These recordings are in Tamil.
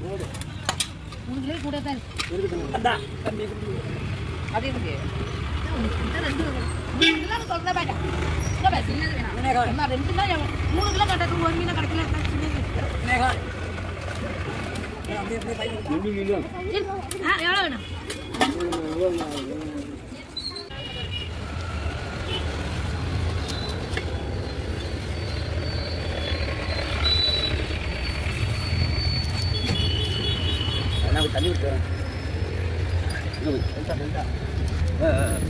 மூணு கிலோ கூட தான் இருக்கு இந்தா, தம்பி, குடி. அது இருக்கு இன்னும் ரெண்டு மூணு கிலோ சொல்றேன் பேட்டா இல்லை பே சின்னது வேணாம் என்ன ரெண்டு தான் எவ்வளவு? மூணு கிலோ கட்டத்துக்கு ஒரு மீன் கிடைக்கல அதான் சின்னது மேகம். அப்படியே, அப்படியே பையில இருக்கு. இரு. ஆ எவ்வளோ வேணும் நான் தண்ணி விட்டு வரேன். வெல்டா, வெல்டா. ஆ, ஆ, ஆ.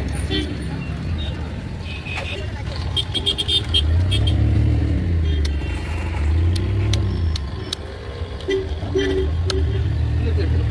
இருக்கு, இருக்கு.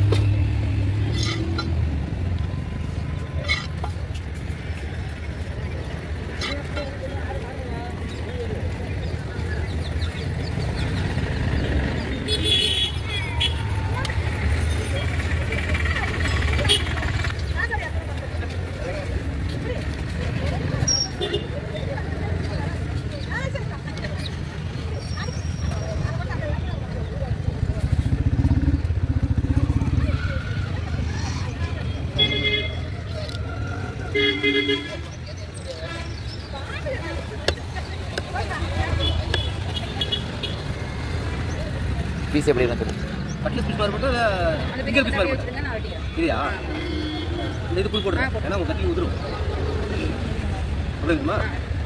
பீஸ் எப்படி இருக்கு கட்லஸ் பீஸ் மாதிரி போட்டு சிங்கிள் பீஸ் மாதிரி போட்டு நான் வெட்டிக்கிறேன் இதுயா இந்த இது புல் போடுறேன் ஏன்னா உங்க கத்தி உதிரும் அப்படி இருக்குமா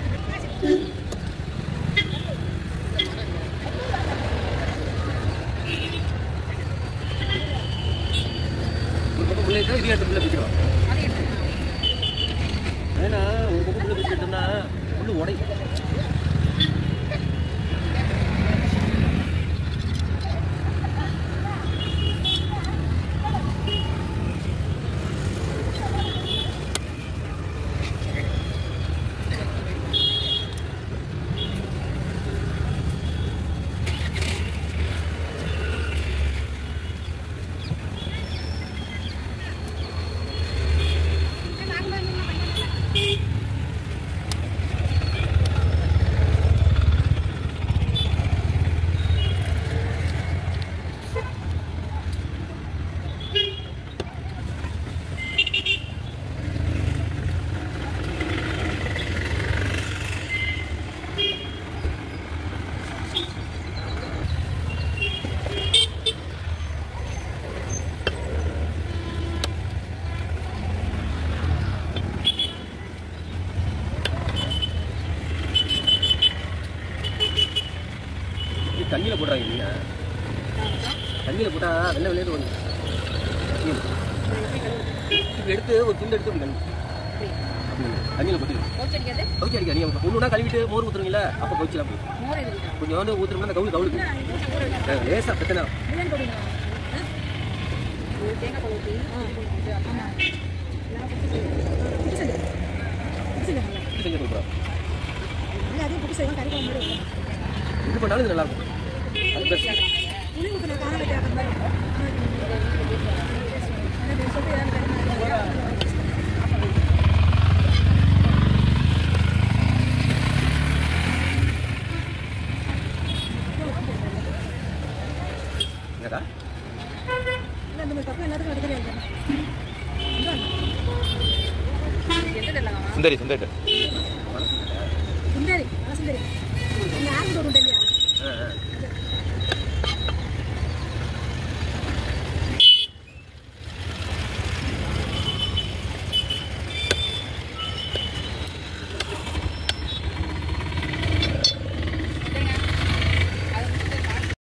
ஒரு பக்கம் புள்ள இருக்கா இது எடுத்து புள்ள பிடிச்சிடும் அது எடுத்து ஏன்னா ஒரு பக்கம் புள்ள பிடிச்சிட்டோம்னா புல்லு உடையும் இது தண்ணியில் போடுறாங்க நீங்க தண்ணியில் போட்டா வெள்ளை வெள்ளையில வந்து இப்போ எடுத்து ஒரு துண்டு எடுத்து அப்படி கழுவு. அப்படி தண்ணியில் போட்டு கோச்சு அடிக்காது கவுச்சி அடிக்க நீங்கள் ஒன்றுனா கழுவிட்டு மோர் ஊற்றுறீங்களா அப்போ கவுச்சிலாம் போய் மோர் இருக்கு கொஞ்சம் வந்து ஊற்றுறோம்னா அந்த கவுளு கவுளுக்கு லேசாக பிரச்சனை பிரியாணி போடுங்க தேங்காய் பால் ஊற்றி ஆமாம் இது செஞ்சு கொடுக்குறோம் அதே புட்டு செய்வோம் கறி குழம்பு மாதிரி இருக்கும் இது பண்ணாலும் இது நல்லா இருக்கும் அது பெஸ்ட் புளி ஊற்றின காரம் வைக்கிற மாதிரி இருக்கும் என்னக்கா இந்த மாதிரி தப்பு எல்லாத்துக்கும் எடுக்கிறேன் எந்த தெரியல சுந்தரி சுந்தரி சுந்தரி சுந்தரி இந்த ஆரம்பி